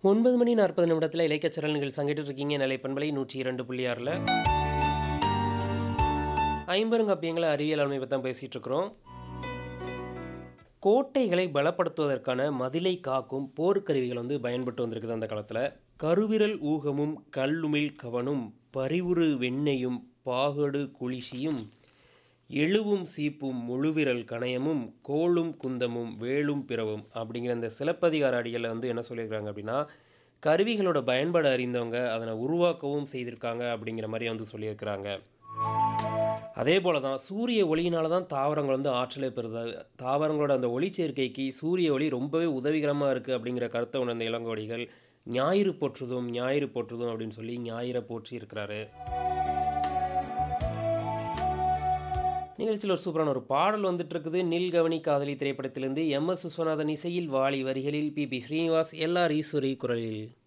9 மணி 40 நிமிடத்துல இலக்கியச்சரல் நிகழ்ச்சி கேட்டுட்டு இருக்கீங்க நிலை பண்பலை 102.6ல. ஐம்பெருங்காப்பியங்கள அறிவியல் ஆளுமை பத்தி தான் பேசிட்டு இருக்கிறோம். கோட்டைகளை பலப்படுத்துவதற்கான மதிலை காக்கும் போர்க்கருவிகள் வந்து பயன்பட்டு வந்திருக்குது அந்த காலத்துல. கருவிரல் ஊகமும் கல்லுமிழ் கவனும் பரிவுறு வெண்ணெயும் பாகடு குழிசியும் எழுவும் சீப்பும் முழுவிரல் கணையமும் கோலும் குந்தமும் வேலும் பிறவும் அப்படிங்கிற இந்த சிலப்பதிகார அடிகள்ல வந்து என்ன சொல்லியிருக்காங்க அப்படின்னா, கருவிகளோட பயன்பாடு அறிந்தவங்க அதனை உருவாக்கவும் செய்திருக்காங்க அப்படிங்கிற மாரி வந்து சொல்லியிருக்கிறாங்க. அதே போல தான் சூரிய ஒளியினால தான் தாவரங்கள் வந்து ஆற்றலை பெறுது. தாவரங்களோட அந்த ஒளிச்சேர்க்கைக்கு சூரிய ஒளி ரொம்பவே உதவிகரமா இருக்கு அப்படிங்கிற கருத்த உணர்ந்த இளங்கோவடிகள், ஞாயிறு போற்றுதும் ஞாயிறு போற்றுதும் அப்படின்னு சொல்லி ஞாயிற போற்றி இருக்கிறாரு. நிகழ்ச்சியில ஒரு சூப்பரான ஒரு பாடல் வந்துட்டு இருக்குது. நில் கவனி காதலி திரைப்படத்திலிருந்து எம்.எஸ். விஸ்வநாதன் இசையில் வாலி வரிகளில் பி.பி. ஸ்ரீனிவாஸ், எல்.ஆர். ஈஸ்வரி குரலில்.